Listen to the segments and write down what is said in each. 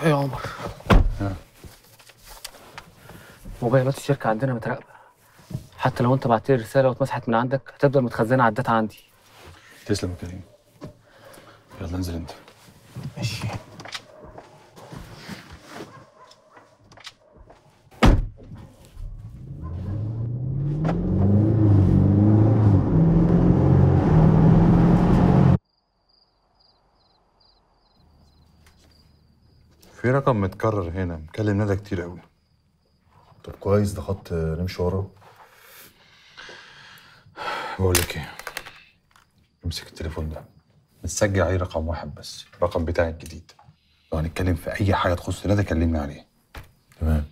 ايه يا عمر موبايلات الشركة عندنا متراقبة حتى لو انت بعت لي رسالة واتمسحت من عندك هتفضل متخزنة على الداتا عندي تسلم يا كريم يلا انزل انت ماشي في رقم متكرر هنا مكلم ندى كتير قوي طب كويس ده خط نمشي وراه بقول لك ايه امسك التليفون ده متسجل عليه رقم واحد بس الرقم بتاعي الجديد لو هنتكلم في اي حاجه تخص ندى كلمني عليه تمام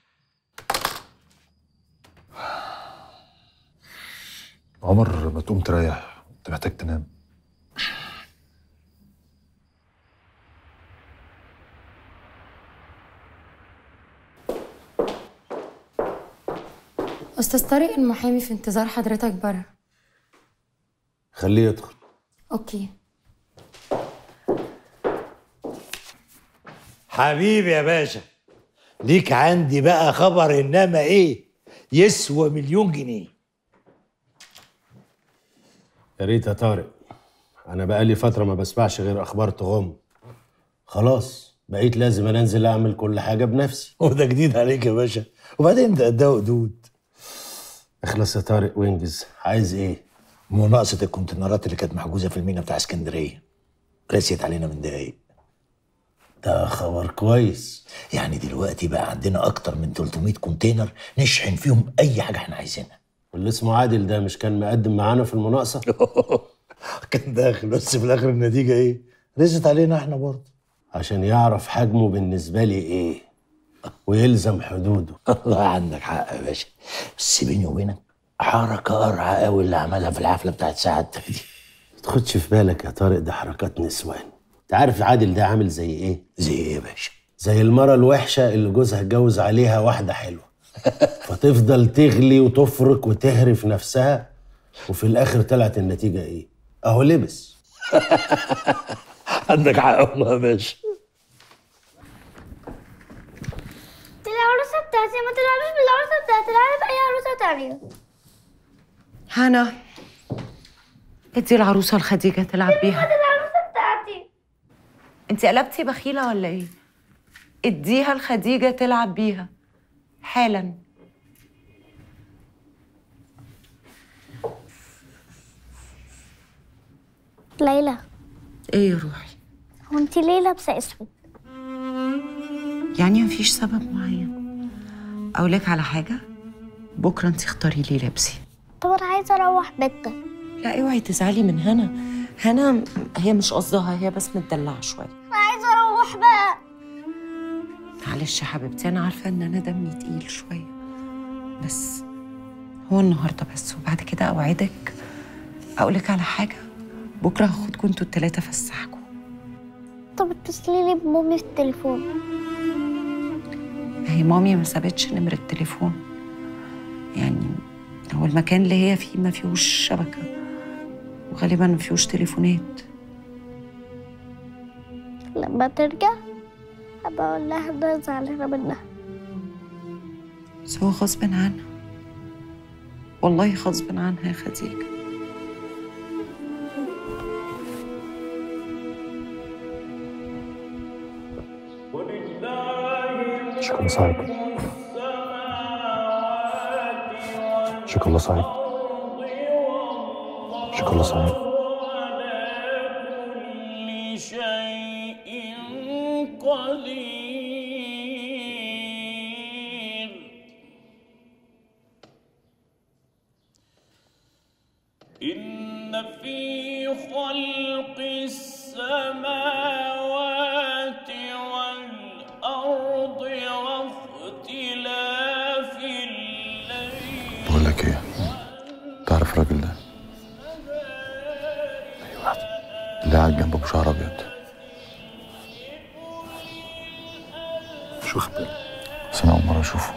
عمر ما تقوم تريح انت محتاج تنام أستاذ طارق المحامي في انتظار حضرتك بره خليه يدخل أوكي حبيبي يا باشا ليك عندي بقى خبر انما ايه يسوى مليون جنيه يا ريت يا طارق انا بقالي فتره ما بسمعش غير اخبار تغم خلاص بقيت لازم انا انزل اعمل كل حاجه بنفسي وده جديد عليك يا باشا وبعدين ده ده قدود اخلص يا طارق وانجز عايز ايه مناقصة الكونتينرات اللي كانت محجوزة في المينا بتاع اسكندرية رسيت علينا من دقايق ده خبر كويس يعني دلوقتي بقى عندنا أكتر من 300 كونتينر نشحن فيهم أي حاجة احنا عايزينها واللي اسمه عادل ده مش كان مقدم معانا في المناقصه كان داخل بس في الآخر النتيجة إيه؟ رست علينا احنا برضه عشان يعرف حجمه بالنسبه لي ايه ويلزم حدوده والله عندك حق يا باشا بس بيني وبينك حركة قرعة قوي اللي عملها في الحفلة بتاعت سعادتك دي ما تاخدش في بالك يا طارق ده حركات نسوان انت عارف عادل ده عامل زي ايه زي ايه يا باشا؟ زي المرة الوحشة اللي جوزها اتجوز عليها واحدة حلوة فتفضل تغلي وتفرك وتهرف نفسها وفي الآخر طلعت النتيجة إيه؟ أهو لبس عندك حق والله يا باشا دي العروسة بتاعتي ما تلعبش بالعروسة بتاعتي العب بأي عروسة تانية هنا ادي العروسه لخديجه تلعب بيها العروسة بتاعتي انت قلبتي بخيله ولا ايه اديها لخديجه تلعب بيها حالا ليلى ايه يا روحي هو انت ليه لابسة اسود؟ يعني مفيش سبب معين اقول لك على حاجه بكره انت اختاري لي لبسي طب انا عايزة اروح بيتنا لا اوعي تزعلي من هنا هنا هي مش قصدها هي بس متدلعه شويه انا عايزة اروح بقى معلش يا حبيبتي انا عارفه ان انا دمي تقيل شويه بس هو النهارده بس وبعد كده اوعدك اقولك على حاجه بكره هاخدكم انتوا التلاته فسحكم طب اتصلي لي بمامي في التليفون هي مامي ما سابتش نمرة التليفون يعني هو المكان اللي هي فيه ما فيهوش شبكة وغالبا ما فيهوش تليفونات لما ترجع هبقى اقول لها ان انا زعلانة منها بس هو غصب عنها والله غصب عنها يا خديجة شكرا صاحب شكرا صاحب شكرا صاحب شيء قدير إن في خلق السماوات والأرض واختلاف الليل بقول لك ايه تعرف الراجل ده اللي قاعد جنبك بشعر ابيض مش واخد بالي بس انا اول مره اشوفه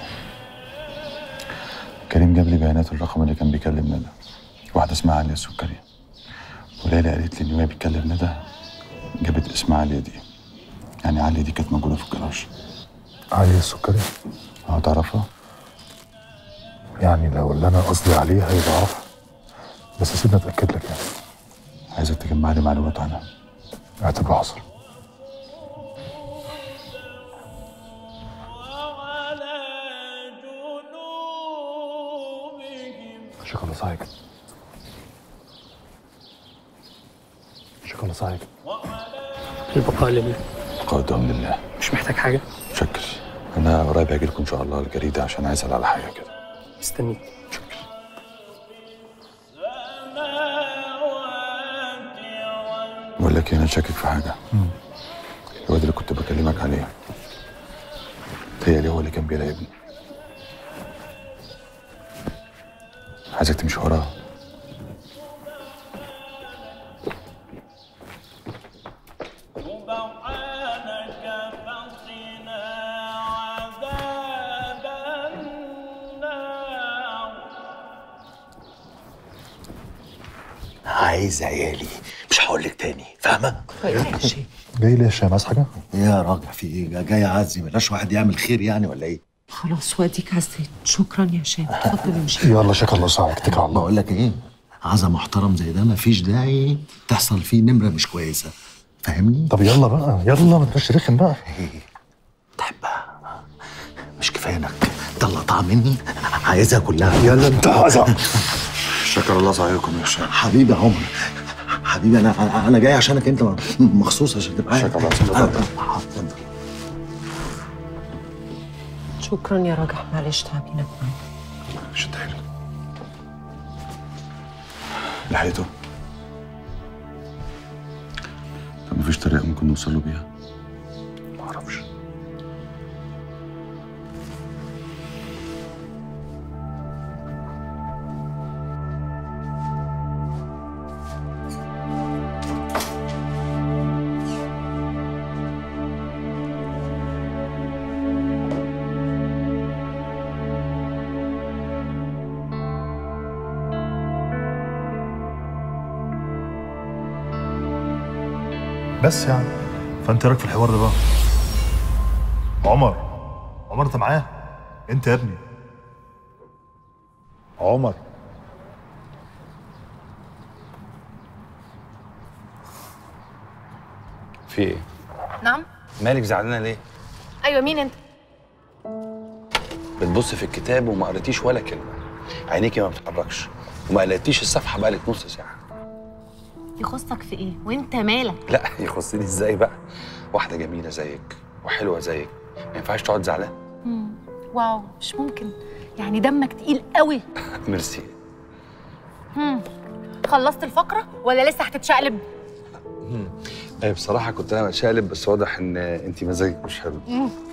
كريم جاب لي بيانات الرقم اللي كان بيكلم ندى واحده اسمها عليا السكري وليلى قالت لي ان وهي بتكلم ندى جابت اسم عليا دي يعني علي دي كانت موجوده في الجراج علي السكري اه تعرفها يعني لو اللي انا قصدي عليه هيبقى اعرف بس سيبني اتاكد لك يعني عايزك تجمع لي معلومات عنها اعتبره حصل وعلى جنوبهم شكرا صحيح شكرا صحيح البقاء لله قدام لله مش محتاج حاجه شكر انا قريب هاجي لكم ان شاء الله الجريده عشان عايز اسال على حاجه كده مستنيك بقول لك إيه، انا شاكك في حاجه الواد اللي كنت بكلمك عليه تهيألي هو اللي كان بيراقبني عايزك تمشي وراه سبحانك فقنا عذاب النار عايز عيالي مش هقول لك تاني فاهمه جاي ليه يا هشام عايز حاجه؟ يا راجل في ايه جاي اعزي بلاش واحد يعمل خير يعني ولا ايه خلاص واديك عزيت شكرا يا هشام اتفضل امشي يلا شكرا الله يساعدك اتكل على الله بقول لك ايه عزا محترم زي ده مفيش داعي تحصل فيه نمره مش كويسه فاهمني طب يلا بقى يلا ما تبقاش رخم بقى تحبها مش كفايه انك طلعتها مني عايزها كلها يلا انت عزا شكر الله سعيكم يا هشام حبيبي يا عمر حبيبي انا انا أنا جاي عشانك انت مخصوص عشان تبقى عارف. شكرا الله اتفضل. آه، اتفضل شكرا يا راجح معلش تعبينك معايا مش هتحرق لحقته طب مفيش طريقه ممكن نوصل له بيها معرفش بس يعني فانت إيه رايك في الحوار ده بقى عمر عمر انت معاه انت يا ابني عمر في ايه نعم مالك زعلانه ليه ايوه مين انت بتبص في الكتاب وما قريتيش ولا كلمه عينيكي ما بتتحركش وما قلقتيش الصفحه بقالك نص ساعه يخصك في ايه وانت مالك لا يخصني ازاي بقى واحده جميله زيك وحلوه زيك ما ينفعش تقعد زعلان واو مش ممكن يعني دمك تقيل قوي ميرسي هم. خلصت الفقره ولا لسه هتتشقلب ايه بصراحه كنت انا بتشقلب بس واضح ان انت مزاجك مش حلو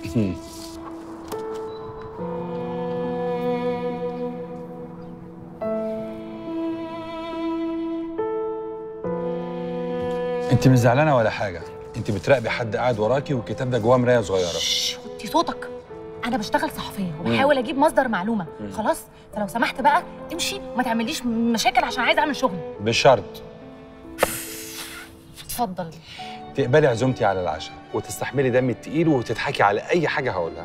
انت مش زعلانه ولا حاجه انت بتراقبي حد قاعد وراكي والكتاب ده جواه مرايه صغيره شش، وطي صوتك انا بشتغل صحفيه وبحاول اجيب مصدر معلومه خلاص فلو سمحت بقى امشي وما تعمليش مشاكل عشان عايز اعمل شغلي بشرط اتفضل تقبلي عزومتي على العشاء وتستحملي دمي التقيل وتضحكي على اي حاجه هقولها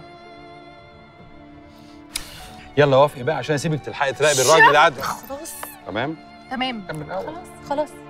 يلا وافقي بقى عشان اسيبك تلحقي تراقبي الراجل اللي قاعد خلاص تمام تمام كمل الاول خلاص خلاص